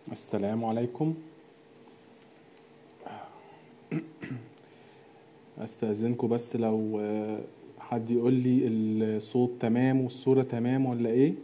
السلام عليكم استأذنكم بس لو آه، حد يقول لي الصوت تمام والصورة تمام ولا ايه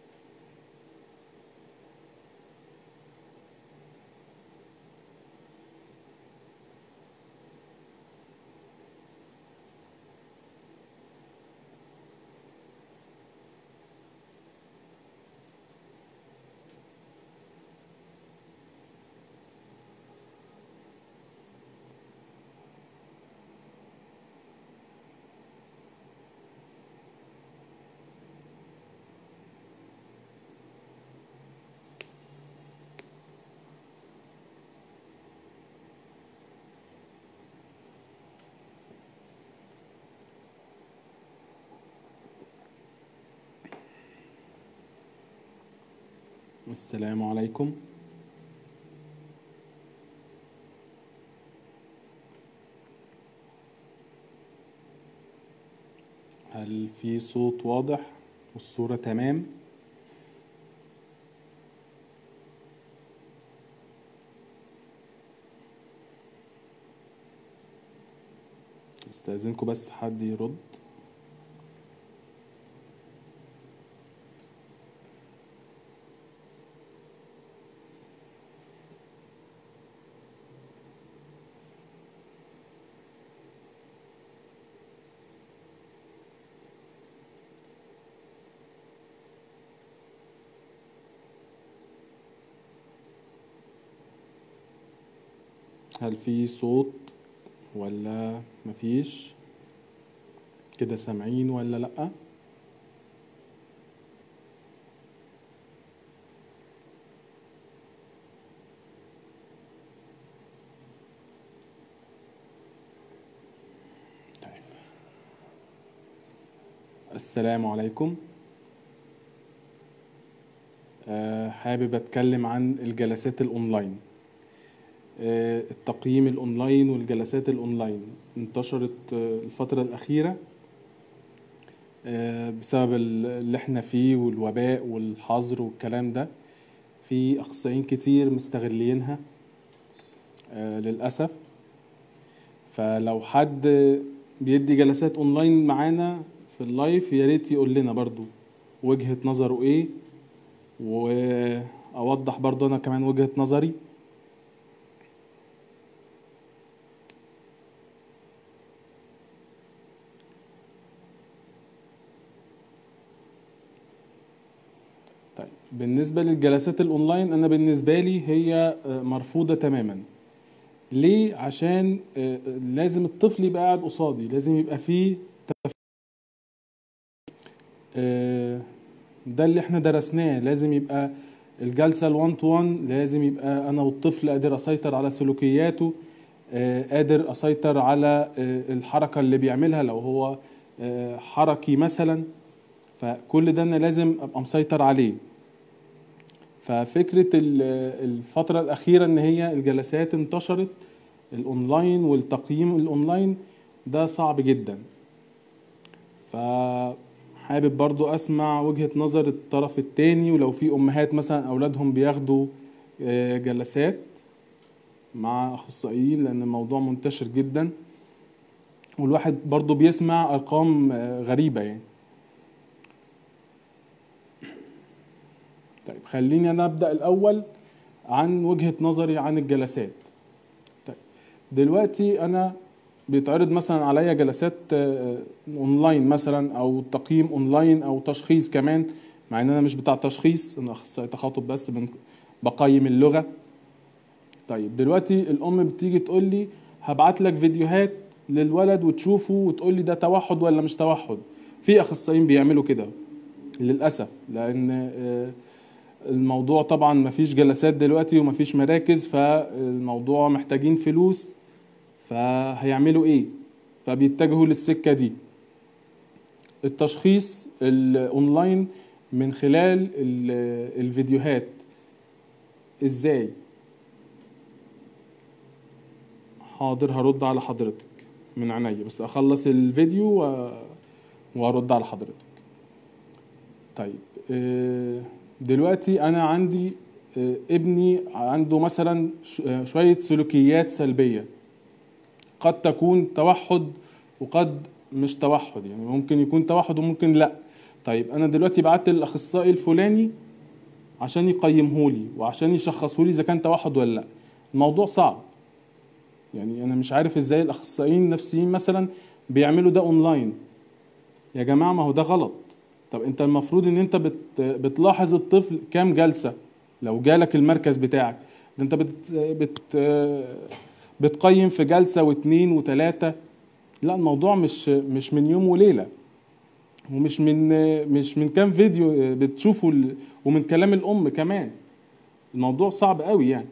السلام عليكم هل في صوت واضح والصورة تمام استأذنكم بس حد يرد هل في صوت ولا مفيش كده سامعين ولا لأ طيب السلام عليكم آه، حابب أتكلم عن الجلسات الأونلاين آه، التقييم الأونلاين والجلسات الأونلاين انتشرت آه، الفترة الأخيرة آه، بسبب ال- اللي احنا فيه والوباء والحظر والكلام ده في أخصائيين كتير مستغلينها آه، للأسف فلو حد بيدي جلسات أونلاين معانا في اللايف يا ريت يقول لنا برضو وجهة نظره ايه وأوضح برضو أنا كمان وجهة نظري طيب بالنسبة للجلسات الأونلاين أنا بالنسبة لي هي آه، مرفوضة تماما ليه؟ عشان آه، آه، لازم الطفل يبقى قاعد قصادي لازم يبقى فيه تف- آه، ده اللي احنا درسناه لازم يبقى الجلسة الوان تو وان لازم يبقى أنا والطفل قادر أسيطر على سلوكياته آه، قادر أسيطر على آه، الحركة اللي بيعملها لو هو آه، حركي مثلا فكل ده أنا لازم أبقى مسيطر عليه ففكرة ال- الفترة الأخيرة إن هي الجلسات انتشرت الأونلاين والتقييم الأونلاين ده صعب جدا فحابب برضو أسمع وجهة نظر الطرف التاني ولو في أمهات مثلا أولادهم بياخدوا آه، جلسات مع أخصائيين لأن الموضوع منتشر جدا والواحد برضو بيسمع أرقام آه، غريبة يعني طيب خليني انا ابدا الاول عن وجهة نظري عن الجلسات طيب دلوقتي انا بيتعرض مثلا عليا جلسات آه، اونلاين مثلا او تقييم اونلاين او تشخيص كمان مع ان انا مش بتاع تشخيص انا اخصائي تخاطب بس بن- بقيم اللغة طيب دلوقتي الام بتيجي تقول لي هبعت لك فيديوهات للولد وتشوفه وتقول لي ده توحد ولا مش توحد في اخصائيين بيعملوا كده للاسف لان آه، الموضوع طبعا مفيش جلسات دلوقتي ومفيش مراكز فالموضوع محتاجين فلوس فهيعملوا ايه فبيتجهوا للسكة دي التشخيص الاونلاين من خلال ال- الفيديوهات ازاي حاضر هرد على حضرتك من عينيا بس اخلص الفيديو و- وارد على حضرتك طيب آه، دلوقتي انا عندي آه، ابني عنده مثلا ش- آه، شويه سلوكيات سلبيه قد تكون توحد وقد مش توحد يعني ممكن يكون توحد وممكن لا طيب انا دلوقتي بعت للاخصائي الفلاني عشان يقيمهولي وعشان يشخصهولي اذا كان توحد ولا لا الموضوع صعب يعني انا مش عارف ازاي الاخصائيين النفسيين مثلا بيعملوا ده اونلاين يا جماعه ما هو ده غلط طب انت المفروض ان انت بت بتلاحظ الطفل كام جلسه لو جالك المركز بتاعك ده انت بت بت بتقيم في جلسه واثنين وثلاثه لا الموضوع مش مش من يوم وليله ومش من مش من كام فيديو بتشوفه ال- ومن كلام الام كمان الموضوع صعب قوي يعني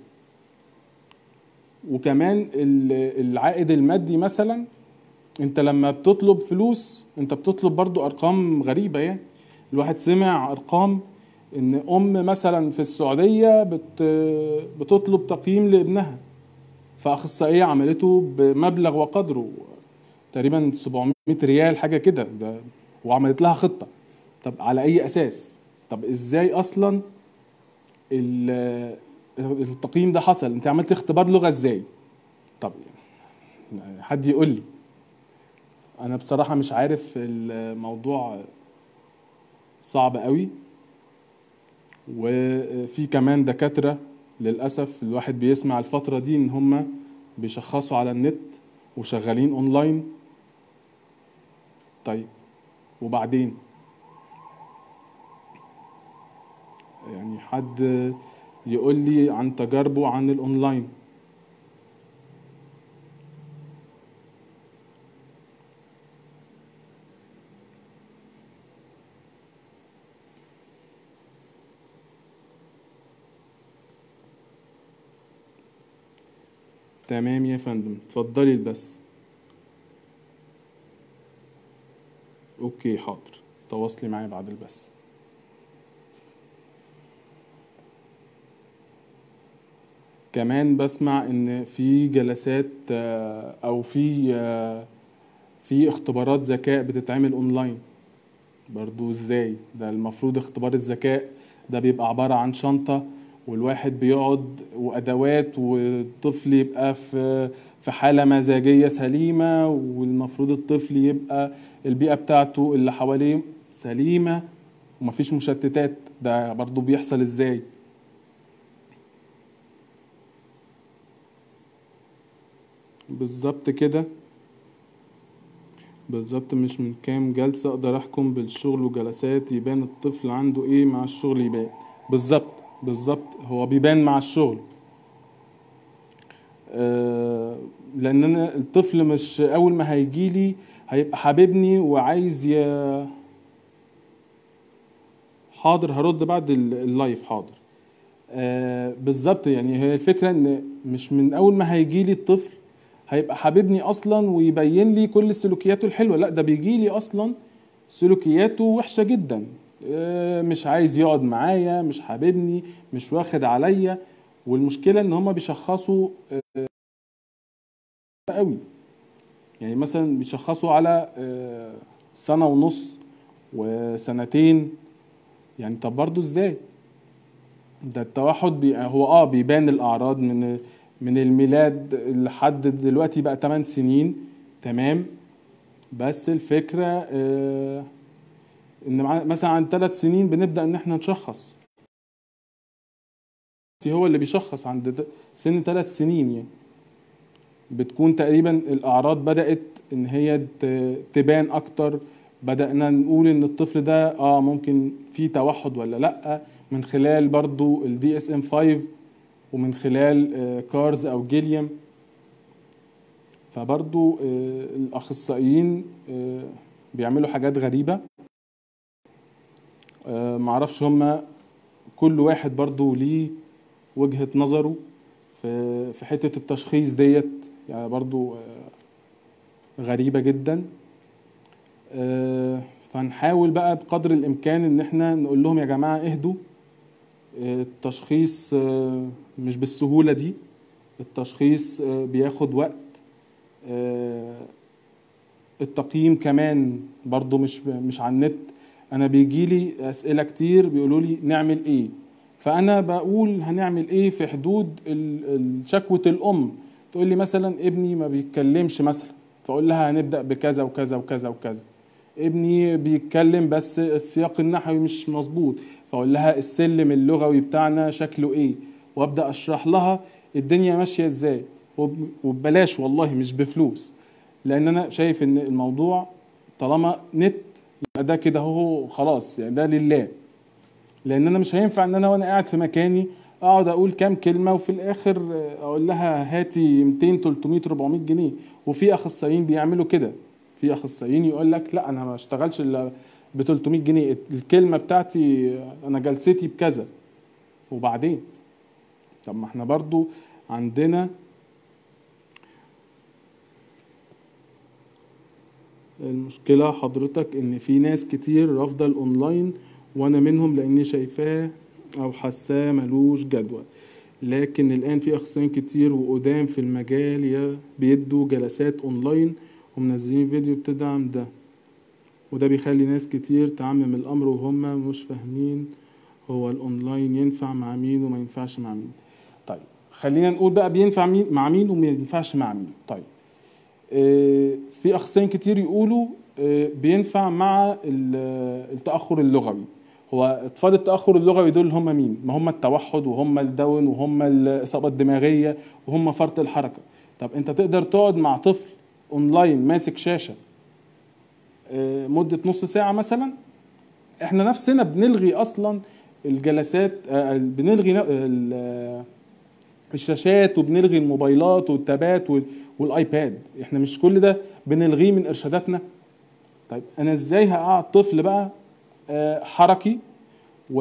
وكمان ال- العائد المادي مثلا انت لما بتطلب فلوس انت بتطلب برضو ارقام غريبة يعني الواحد سمع ارقام ان ام مثلا في السعودية بت بتطلب تقييم لابنها فاخصائية عملته بمبلغ وقدره تقريبا 700 ريال حاجة كده ده وعملت لها خطة طب على اي اساس طب ازاي اصلا ال- التقييم ده حصل انت عملت اختبار لغة ازاي طب حد يقول لي انا بصراحة مش عارف الموضوع صعب قوي وفي كمان دكاترة للأسف الواحد بيسمع الفترة دي إن هم بيشخصوا على النت وشغالين أونلاين طيب وبعدين يعني حد يقول لي عن تجاربه عن الأونلاين تمام يا فندم اتفضلي بس اوكي حاضر تواصلي معايا بعد البث كمان بسمع ان في جلسات آه، او في آه، في اختبارات ذكاء بتتعمل اونلاين برضو ازاي ده المفروض اختبار الذكاء ده بيبقى عبارة عن شنطة والواحد بيقعد وادوات والطفل يبقى في في حالة مزاجية سليمة والمفروض الطفل يبقى البيئة بتاعته اللي حواليه سليمة ومفيش مشتتات ده برضو بيحصل ازاي بالظبط كده بالظبط مش من كام جلسة أقدر أحكم بالشغل وجلسات يبان الطفل عنده إيه مع الشغل يبان بالظبط بالظبط هو بيبان مع الشغل آه، لأن أنا الطفل مش أول ما هيجيلي هيبقى حاببني وعايز ي... حاضر هرد بعد ال- اللايف حاضر آه، بالظبط يعني هي الفكرة إن مش من أول ما هيجيلي الطفل هيبقى حاببني اصلا ويبين لي كل سلوكياته الحلوه لا ده بيجي لي اصلا سلوكياته وحشه جدا آه، مش عايز يقعد معايا مش حاببني مش واخد عليا والمشكله ان هما بيشخصوا آه، قوي يعني مثلا بيشخصوا على آه، سنه ونص وسنتين يعني طب برضه ازاي ده التوحد بي هو اه بيبان الاعراض من من الميلاد لحد دلوقتي بقى 8 سنين تمام بس الفكره آه ان مع- مثلا عن ثلاث سنين بنبدا ان احنا نشخص هو اللي بيشخص عند د- سن ثلاث سنين يعني بتكون تقريبا الاعراض بدات ان هي ت- تبان اكتر بدانا نقول ان الطفل ده اه ممكن فيه توحد ولا لا من خلال برضو الدي اس ام 5 ومن خلال آه، كارز او جيليوم فبرضو آه، الاخصائيين آه، بيعملوا حاجات غريبه آه، معرفش هما كل واحد برضو ليه وجهة نظره في في حتة التشخيص ديت يعني برضو آه، غريبة جدا آه، فنحاول بقى بقدر الإمكان إن احنا نقول لهم يا جماعة اهدوا آه، التشخيص آه، مش بالسهولة دي التشخيص آه، بياخد وقت آه، التقييم كمان برضو مش مش على النت انا بيجي لي اسئله كتير بيقولوا لي نعمل ايه فانا بقول هنعمل ايه في حدود ال- ال- شكوى الام تقول لي مثلا ابني ما بيتكلمش مثلا فاقول لها هنبدا بكذا وكذا وكذا وكذا ابني بيتكلم بس السياق النحوي مش مظبوط فاقول لها السلم اللغوي بتاعنا شكله ايه وابدا اشرح لها الدنيا ماشيه ازاي وب- وببلاش والله مش بفلوس لان انا شايف ان الموضوع طالما نت يبقى ده كده هو خلاص يعني ده لله لان انا مش هينفع ان انا وانا قاعد في مكاني اقعد اقول كام كلمه وفي الاخر اقول لها هاتي 200 300 400 جنيه وفي اخصائيين بيعملوا كده في اخصائيين يقول لك لا انا ما اشتغلش الا ب 300 جنيه الكلمه بتاعتي انا جلستي بكذا وبعدين طب ما احنا برضو عندنا المشكلة حضرتك إن في ناس كتير رافضة الأونلاين وأنا منهم لأني شايفاه أو حاساه ملوش جدوى لكن الآن في أخصائيين كتير وقدام في المجال يا بيدوا جلسات أونلاين ومنزلين فيديو بتدعم ده وده بيخلي ناس كتير تعمم الأمر وهم مش فاهمين هو الأونلاين ينفع مع مين وما ينفعش مع مين طيب خلينا نقول بقى بينفع مين مع مين وما ينفعش مع مين طيب آه، في اخصائيين كتير يقولوا آه، بينفع مع ال- التاخر اللغوي هو اطفال التاخر اللغوي دول هم مين ما هم التوحد وهم الدون وهم الاصابه الدماغيه وهم فرط الحركه طب انت تقدر تقعد مع طفل اونلاين ماسك شاشه آه، مده نص ساعه مثلا احنا نفسنا بنلغي اصلا الجلسات آه، بنلغي ن- ال- آه، الشاشات وبنلغي الموبايلات والتابات وال- والايباد احنا مش كل ده بنلغيه من ارشاداتنا طيب انا ازاي هقعد طفل بقى آه، حركي و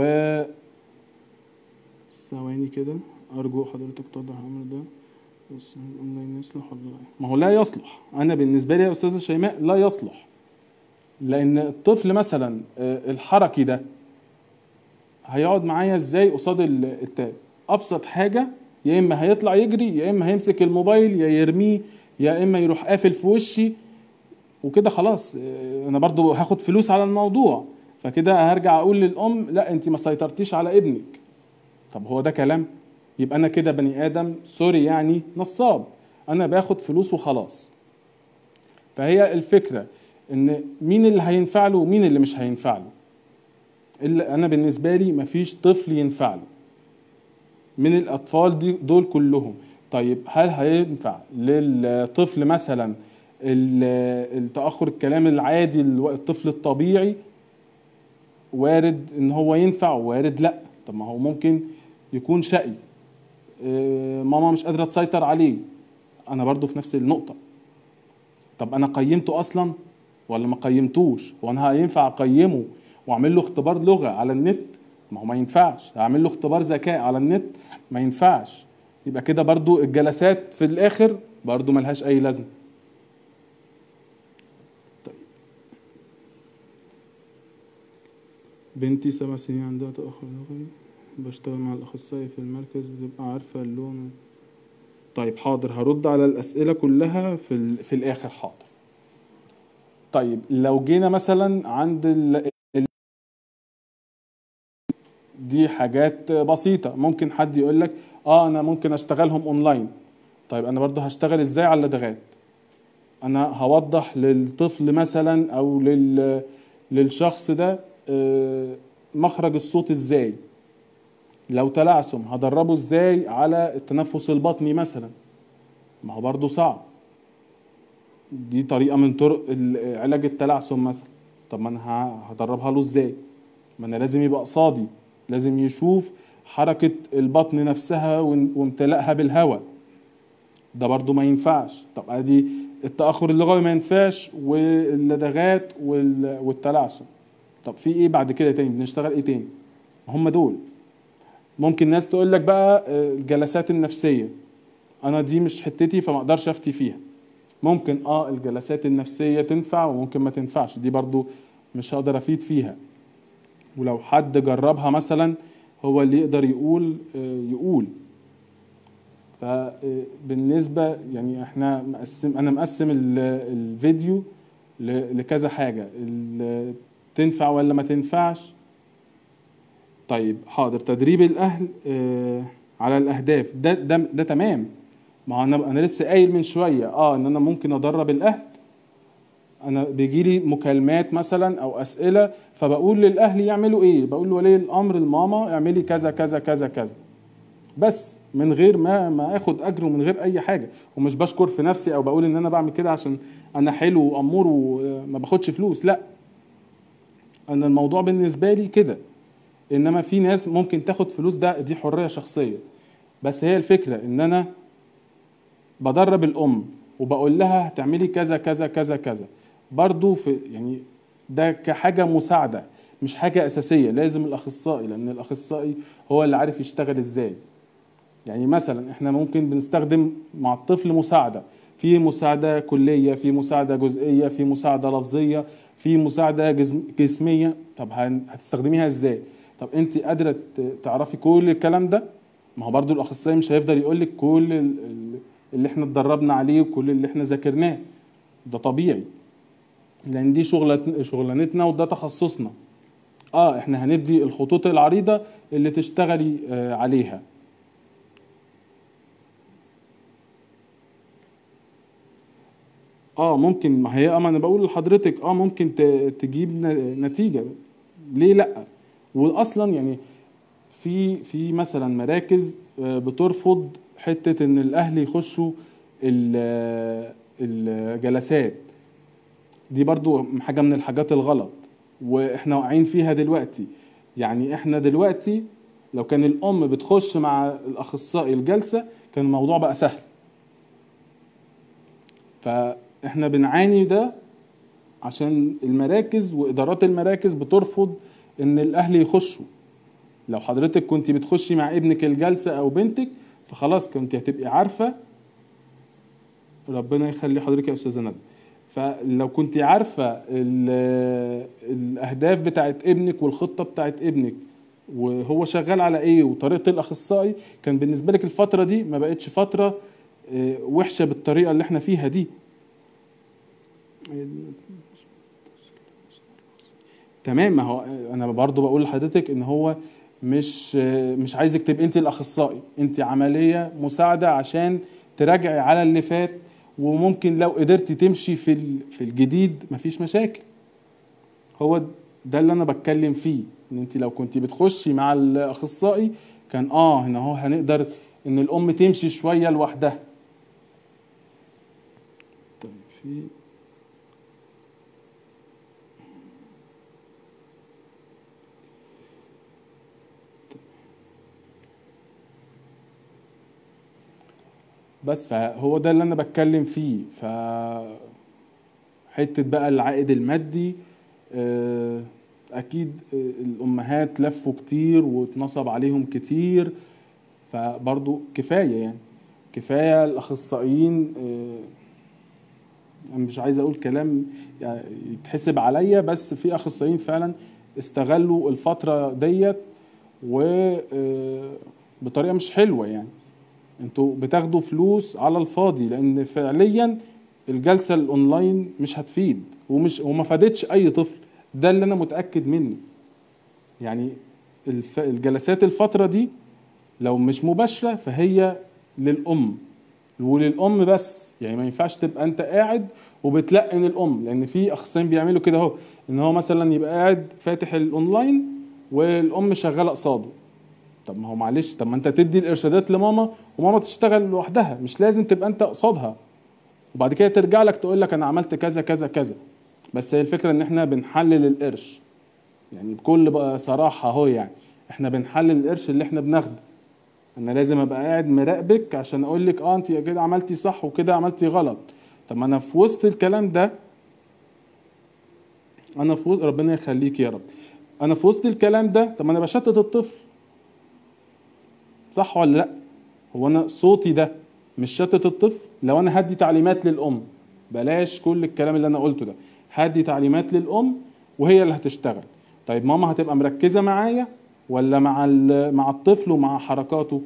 ثواني كده ارجو حضرتك توضح الامر ده بس الاونلاين يصلح ولا لا ما هو لا يصلح انا بالنسبه لي يا استاذه شيماء لا يصلح لان الطفل مثلا آه، الحركي ده هيقعد معايا ازاي قصاد ال- التاب ابسط حاجه يا اما هيطلع يجري يا اما هيمسك الموبايل يا يرميه يا اما يروح قافل في وشي وكده خلاص آه، انا برضو هاخد فلوس على الموضوع فكده هرجع اقول للام لا انت ما سيطرتيش على ابنك طب هو ده كلام يبقى انا كده بني ادم سوري يعني نصاب انا باخد فلوس وخلاص فهي الفكره ان مين اللي هينفع له ومين اللي مش هينفع له الا انا بالنسبه لي مفيش طفل ينفع له من الاطفال دي دول كلهم طيب هل هينفع للطفل مثلا ال- التاخر الكلام العادي الو- الطفل الطبيعي وارد ان هو ينفع وارد لا طب ما هو ممكن يكون شقي آه، ماما مش قادره تسيطر عليه انا برضو في نفس النقطه طب انا قيمته اصلا ولا ما قيمتوش هو انا هينفع اقيمه واعمل له اختبار لغه على النت ما هو ما ينفعش اعمل له اختبار ذكاء على النت ما ينفعش يبقى كده برضو الجلسات في الاخر برضو ملهاش اي لازمه طيب بنتي سبع سنين عندها تأخر لغوي بشتغل مع الأخصائي في المركز بتبقى عارفة اللون طيب حاضر هرد على الأسئلة كلها في, ال... في الآخر حاضر طيب لو جينا مثلا عند ال... ال- دي حاجات بسيطة ممكن حد يقول لك اه انا ممكن اشتغلهم اونلاين طيب انا برضه هشتغل ازاي على اللدغات انا هوضح للطفل مثلا او لل... للشخص ده آه، مخرج الصوت ازاي لو تلعثم هدربه ازاي على التنفس البطني مثلا ما هو برضه صعب دي طريقة من طرق ال- علاج التلعثم مثلا طب ما انا ه- هدربها له ازاي ما انا لازم يبقى قصادي لازم يشوف حركة البطن نفسها وان- وامتلاءها بالهواء ده برضو ما ينفعش طب ادي التأخر اللغوي ما ينفعش واللدغات وال- والتلعثم طب في ايه بعد كده تاني بنشتغل ايه تاني هم دول ممكن ناس تقول لك بقى آه، الجلسات النفسية انا دي مش حتتي فما اقدرش افتي فيها ممكن اه الجلسات النفسية تنفع وممكن ما تنفعش دي برضو مش هقدر افيد فيها ولو حد جربها مثلا هو اللي يقدر يقول آه، يقول فبالنسبة يعني احنا مقسم انا مقسم ال- الفيديو ل- لكذا حاجة ال- تنفع ولا ما تنفعش طيب حاضر تدريب الاهل آه على الاهداف ده ده ده تمام ما هو انا انا لسه قايل من شويه اه ان انا ممكن ادرب الاهل انا بيجي لي مكالمات مثلا او اسئله فبقول للاهل يعملوا ايه بقول لولي الامر الماما اعملي كذا كذا كذا كذا بس من غير ما ما اخد اجر ومن غير اي حاجه ومش بشكر في نفسي او بقول ان انا بعمل كده عشان انا حلو وامور وما باخدش فلوس لا انا الموضوع بالنسبه لي كده انما في ناس ممكن تاخد فلوس ده دي حريه شخصيه بس هي الفكره ان انا بدرب الام وبقول لها هتعملي كذا كذا كذا كذا برضو في يعني ده كحاجه مساعده مش حاجه اساسيه لازم الاخصائي لان الاخصائي هو اللي عارف يشتغل ازاي يعني مثلا احنا ممكن بنستخدم مع الطفل مساعده في مساعده كليه في مساعده جزئيه في مساعده لفظيه في مساعده جسم جسميه طب هن- هتستخدميها ازاي طب انت قادره ت- تعرفي كل الكلام ده ما هو برضو الاخصائي مش هيفضل يقول لك كل ال- ال- اللي احنا اتدربنا عليه وكل اللي احنا ذاكرناه ده طبيعي لان دي شغلت- شغلانتنا وده تخصصنا اه احنا هندي الخطوط العريضه اللي تشتغلي آه عليها اه ممكن ما هي اما انا بقول لحضرتك اه ممكن ت- تجيب ن- نتيجه ليه لا واصلا يعني في في مثلا مراكز آه، بترفض حته ان الاهل يخشوا ال- الجلسات دي برضو حاجه من الحاجات الغلط واحنا واقعين فيها دلوقتي يعني احنا دلوقتي لو كان الام بتخش مع الاخصائي الجلسه كان الموضوع بقى سهل فاحنا بنعاني ده عشان المراكز وادارات المراكز بترفض ان الاهل يخشوا لو حضرتك كنت بتخشي مع ابنك الجلسه او بنتك فخلاص كنت هتبقي عارفه ربنا يخلي حضرتك يا استاذه ندى فلو كنت عارفه ال- الاهداف بتاعت ابنك والخطه بتاعت ابنك وهو شغال على ايه وطريقه الاخصائي كان بالنسبه لك الفتره دي ما بقتش فتره آه، وحشه بالطريقه اللي احنا فيها دي تمام ما هو انا برضو بقول لحضرتك ان هو مش مش عايزك تبقي انت الاخصائي انت عمليه مساعده عشان تراجعي على اللي فات وممكن لو قدرتي تمشي في ال- في الجديد مفيش مشاكل هو ده اللي انا بتكلم فيه ان انت لو كنت بتخشي مع الاخصائي كان اه هنا هو هنقدر ان الام تمشي شويه لوحدها طيب في بس فهو ده اللي انا بتكلم فيه ف حته بقى العائد المادي آه، اكيد آه، الامهات لفوا كتير واتنصب عليهم كتير فبرضو كفايه يعني كفايه الاخصائيين آه، انا مش عايز اقول كلام يعني يتحسب عليا بس في اخصائيين فعلا استغلوا الفتره ديت و آه، بطريقه مش حلوه يعني انتوا بتاخدوا فلوس على الفاضي لان فعليا الجلسه الاونلاين مش هتفيد ومش وما فادتش اي طفل ده اللي انا متاكد منه يعني الف... الجلسات الفتره دي لو مش مباشره فهي للام وللام بس يعني ما ينفعش تبقى انت قاعد وبتلقن الام لان في اخصائيين بيعملوا كده اهو ان هو مثلا يبقى قاعد فاتح الاونلاين والام شغاله قصاده طب ما هو معلش طب ما انت تدي الارشادات لماما وماما تشتغل لوحدها مش لازم تبقى انت قصادها وبعد كده ترجع لك تقول لك انا عملت كذا كذا كذا بس هي الفكره ان احنا بنحلل القرش يعني بكل بقى صراحه اهو يعني احنا بنحلل القرش اللي احنا بناخده انا لازم ابقى قاعد مراقبك عشان اقول لك اه انت كده عملتي صح وكده عملتي غلط طب ما انا في وسط الكلام ده انا في وسط ربنا يخليك يا رب انا في وسط الكلام ده طب ما انا بشتت الطفل صح ولا لا هو انا صوتي ده مش شتت الطفل لو انا هدي تعليمات للام بلاش كل الكلام اللي انا قلته ده هدي تعليمات للام وهي اللي هتشتغل طيب ماما هتبقى مركزه معايا ولا مع ال- مع الطفل ومع حركاته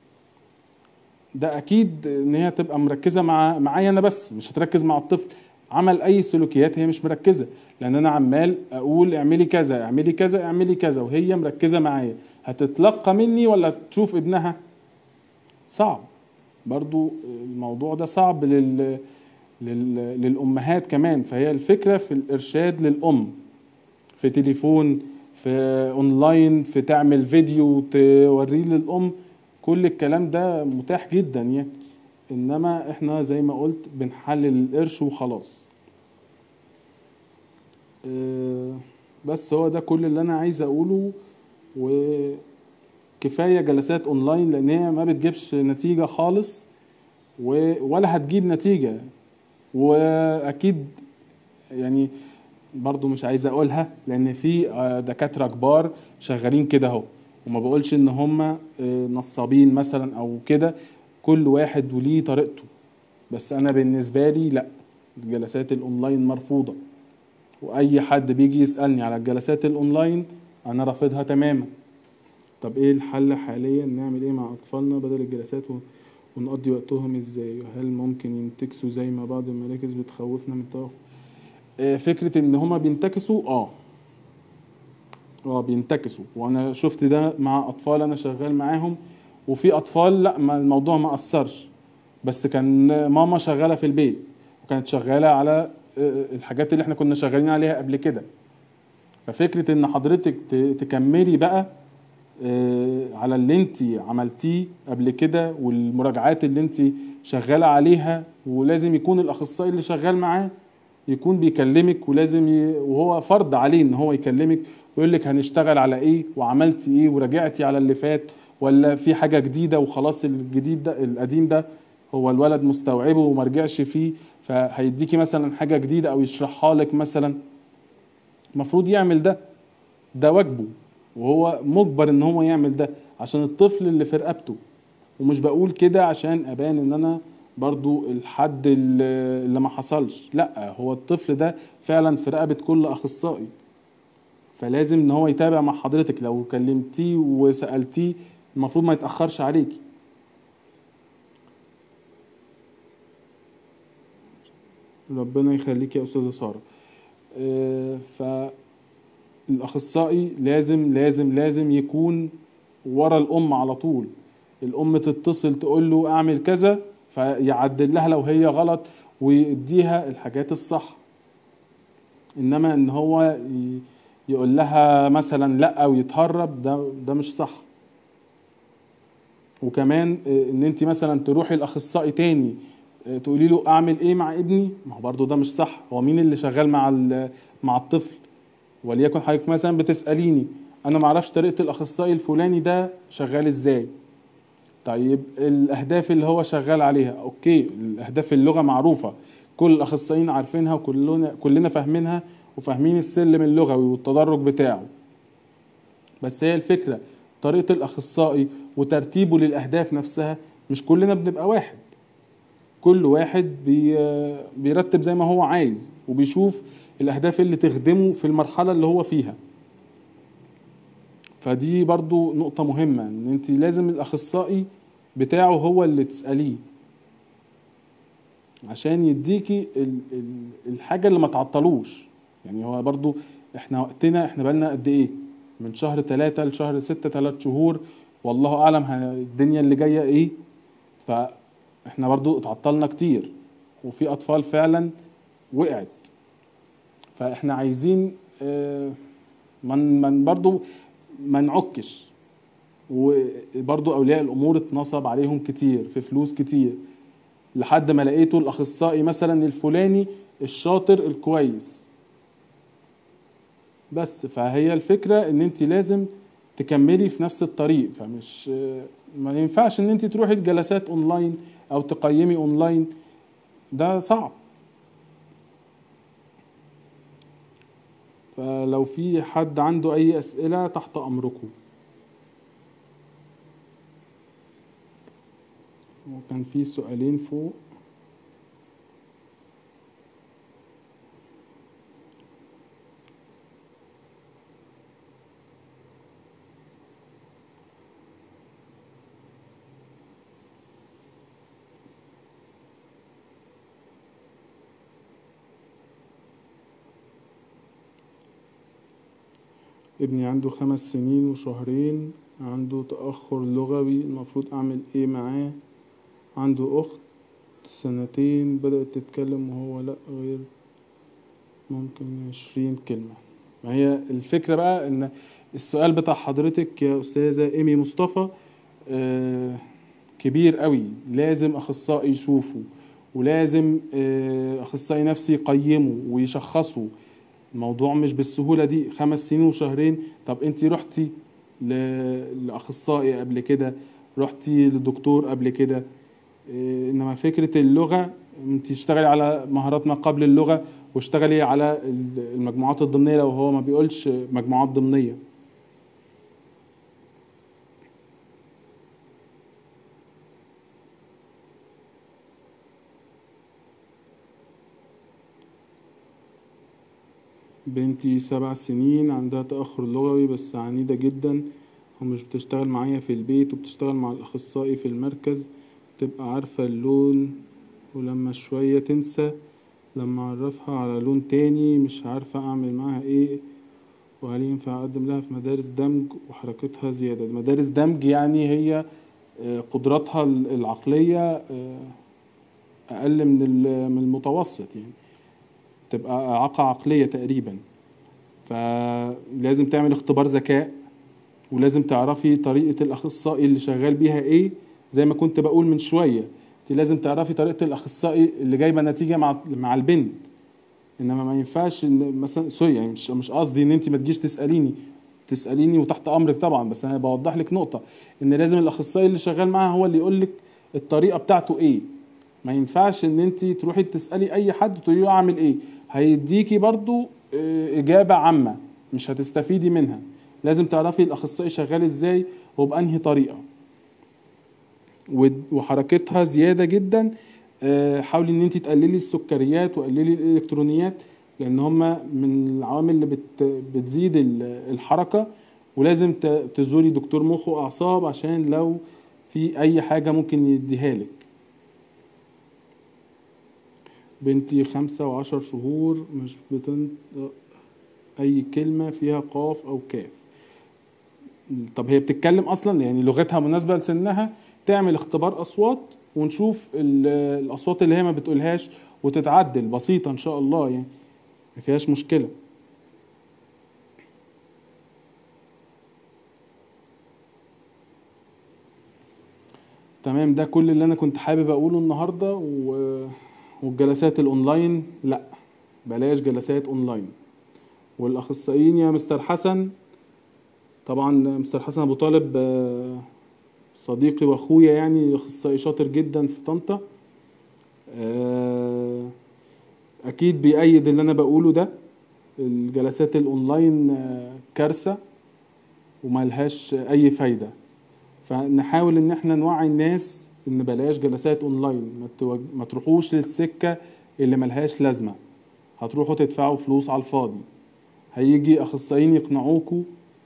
ده اكيد ان هي تبقى مركزه مع معايا انا بس مش هتركز مع الطفل عمل اي سلوكيات هي مش مركزه لان انا عمال اقول اعملي كذا اعملي كذا اعملي كذا وهي مركزه معايا هتتلقى مني ولا تشوف ابنها صعب برضو الموضوع ده صعب لل... لل... للامهات كمان فهي الفكره في الارشاد للام في تليفون في اونلاين في تعمل فيديو توريه للام كل الكلام ده متاح جدا يعني انما احنا زي ما قلت بنحلل القرش وخلاص آه، بس هو ده كل اللي انا عايز اقوله وكفايه جلسات اونلاين لان هي ما بتجيبش نتيجه خالص و- ولا هتجيب نتيجه واكيد يعني برضو مش عايز اقولها لان في آه، دكاتره كبار شغالين كده اهو وما بقولش ان هم آه، نصابين مثلا او كده كل واحد وليه طريقته بس انا بالنسبه لي لا الجلسات الاونلاين مرفوضه واي حد بيجي يسالني على الجلسات الاونلاين انا رافضها تماما طب ايه الحل حاليا نعمل ايه مع اطفالنا بدل الجلسات و- ونقضي وقتهم ازاي هل ممكن ينتكسوا زي ما بعض المراكز بتخوفنا من التوقف آه، فكره ان هما بينتكسوا اه اه بينتكسوا وانا شفت ده مع اطفال انا شغال معاهم وفي اطفال لا ما الموضوع ما اثرش بس كان ماما شغاله في البيت وكانت شغاله على آه، الحاجات اللي احنا كنا شغالين عليها قبل كده ففكره ان حضرتك ت- تكملي بقى آه، على اللي انت عملتيه قبل كده والمراجعات اللي انت شغاله عليها ولازم يكون الاخصائي اللي شغال معاه يكون بيكلمك ولازم ي... وهو فرض عليه ان هو يكلمك ويقول لك هنشتغل على ايه وعملتي ايه وراجعتي على اللي فات ولا في حاجه جديده وخلاص الجديد ده القديم ده هو الولد مستوعبه وما رجعش فيه فهيديكي مثلا حاجه جديده او يشرحها لك مثلا المفروض يعمل ده ده واجبه وهو مجبر ان هو يعمل ده عشان الطفل اللي في رقبته ومش بقول كده عشان ابان ان انا برضو الحد اللي اللي ما حصلش لا هو الطفل ده فعلا في رقبة كل اخصائي فلازم ان هو يتابع مع حضرتك لو كلمتيه وسألتيه المفروض ما يتأخرش عليكي ربنا يخليك يا استاذة سارة آه، فالاخصائي لازم لازم لازم يكون ورا الام على طول الام تتصل تقول له اعمل كذا فيعدل لها لو هي غلط ويديها الحاجات الصح انما ان هو ي- يقول لها مثلا لا ويتهرب ده ده مش صح وكمان آه، ان انت مثلا تروحي الاخصائي تاني آه، تقولي له اعمل ايه مع ابني ما هو برضه ده مش صح هو مين اللي شغال مع ال- مع الطفل وليكن حضرتك مثلا بتساليني انا ما اعرفش طريقه الاخصائي الفلاني ده شغال ازاي طيب الاهداف اللي هو شغال عليها اوكي الاهداف اللغه معروفه كل الاخصائيين عارفينها وكلنا كلنا فاهمينها وفاهمين السلم اللغوي والتدرج بتاعه بس هي الفكره طريقه الاخصائي وترتيبه للاهداف نفسها مش كلنا بنبقى واحد كل واحد بي بيرتب زي ما هو عايز وبيشوف الاهداف اللي تخدمه في المرحله اللي هو فيها فدي برضو نقطة مهمة ان انت لازم الاخصائي بتاعه هو اللي تسأليه عشان يديكي ال- ال- الحاجة اللي ما تعطلوش يعني هو برضو احنا وقتنا احنا بقالنا قد ايه من شهر ثلاثة لشهر ستة ثلاث شهور والله اعلم ه- الدنيا اللي جاية ايه فاحنا برضو اتعطلنا كتير وفي اطفال فعلا وقعت فاحنا عايزين آه، من من برضو ما نعكش وبرضو اولياء الامور اتنصب عليهم كتير في فلوس كتير لحد ما لقيته الاخصائي مثلا الفلاني الشاطر الكويس بس فهي الفكره ان انت لازم تكملي في نفس الطريق فمش ما ينفعش ان انت تروحي الجلسات اونلاين او تقيمي اونلاين ده صعب فلو في حد عنده اي اسئله تحت امركم وكان في سؤالين فوق ابني عنده خمس سنين وشهرين عنده تأخر لغوي المفروض أعمل إيه معاه عنده أخت سنتين بدأت تتكلم وهو لأ غير ممكن عشرين كلمة ما هي الفكرة بقى إن السؤال بتاع حضرتك يا أستاذة إيمي مصطفى آه، كبير قوي لازم أخصائي يشوفه ولازم آه، أخصائي نفسي يقيمه ويشخصه الموضوع مش بالسهولة دي خمس سنين وشهرين طب انت رحتي ل- لأخصائي قبل كده رحتي لدكتور قبل كده إيه، انما فكرة اللغة انت تشتغلي على مهارات ما قبل اللغة واشتغلي على ال- المجموعات الضمنية لو هو ما بيقولش مجموعات ضمنية بنتي سبع سنين عندها تأخر لغوي بس عنيدة جدا ومش بتشتغل معايا في البيت وبتشتغل مع الأخصائي في المركز تبقى عارفة اللون ولما شوية تنسى لما أعرفها على لون تاني مش عارفة أعمل معاها إيه وهل ينفع أقدم لها في مدارس دمج وحركتها زيادة مدارس دمج يعني هي آه، قدراتها العقلية آه، أقل من ال- من المتوسط يعني تبقى إعاقة عقلية تقريبا فلازم تعمل اختبار ذكاء ولازم تعرفي طريقة الأخصائي اللي شغال بيها إيه زي ما كنت بقول من شوية انت لازم تعرفي طريقة الأخصائي اللي جايبة نتيجة مع مع البنت إنما ما ينفعش إن مثلا سوري يعني مش مش قصدي إن أنت ما تجيش تسأليني تسأليني وتحت أمرك طبعا بس أنا بوضح لك نقطة إن لازم الأخصائي اللي شغال معاها هو اللي يقول لك الطريقة بتاعته إيه ما ينفعش ان انت تروحي تسالي اي حد تقولي له اعمل ايه هيديكي برضو آه، اجابه عامه مش هتستفيدي منها لازم تعرفي الاخصائي شغال ازاي وبانهي طريقه ود- وحركتها زياده جدا آه، حاولي ان انت تقللي السكريات وقللي الالكترونيات لان هما من العوامل اللي بت بتزيد ال- الحركه ولازم ت- تزوري دكتور مخ واعصاب عشان لو في اي حاجه ممكن يديها لك بنتي خمسة وعشر شهور مش بتنطق أي كلمة فيها قاف أو كاف طب هي بتتكلم أصلا يعني لغتها مناسبة لسنها تعمل اختبار أصوات ونشوف ال- الأصوات اللي هي ما بتقولهاش وتتعدل بسيطة إن شاء الله يعني ما فيهاش مشكلة تمام ده كل اللي أنا كنت حابب أقوله النهاردة و... والجلسات الأونلاين لأ بلاش جلسات أونلاين والأخصائيين يا مستر حسن طبعا مستر حسن أبو طالب آه، صديقي وأخويا يعني أخصائي شاطر جدا في طنطا آه، أكيد بيأيد اللي أنا بقوله ده الجلسات الأونلاين آه، كارثة وملهاش أي فايدة فنحاول إن احنا نوعي الناس إن بلاش جلسات أونلاين ما توج- ما تروحوش للسكة اللي ملهاش لازمة هتروحوا تدفعوا فلوس على الفاضي هيجي أخصائيين يقنعوكوا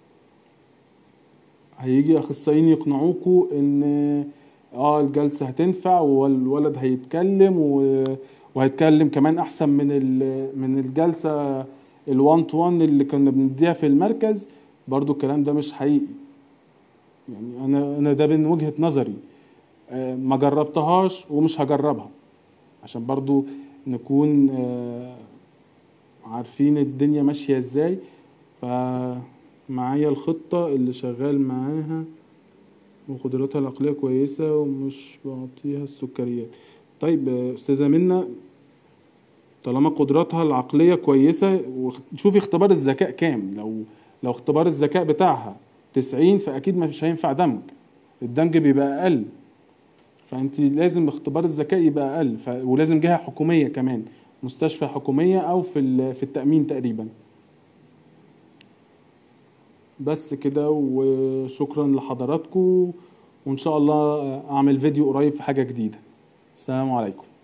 هيجي أخصائيين يقنعوكوا إن اه الجلسة هتنفع والولد هيتكلم و... وهيتكلم كمان أحسن من ال... من الجلسة الوان تو وان اللي كنا بنديها في المركز برضو الكلام ده مش حقيقي يعني أنا أنا ده من وجهة نظري آه، ما جربتهاش ومش هجربها عشان برضو نكون آه، عارفين الدنيا ماشية ازاي فمعايا الخطة اللي شغال معاها وقدراتها العقلية كويسة ومش بعطيها السكريات طيب آه، أستاذة منى طالما قدراتها العقلية كويسة وشوفي اختبار الذكاء كام لو لو اختبار الذكاء بتاعها تسعين فأكيد مش هينفع دمج الدمج بيبقى أقل فأنت لازم اختبار الذكاء يبقى أقل ف... ولازم جهة حكومية كمان مستشفى حكومية أو في ال... في التأمين تقريبا بس كده وشكرا لحضراتكم وإن شاء الله أعمل فيديو قريب في حاجة جديدة السلام عليكم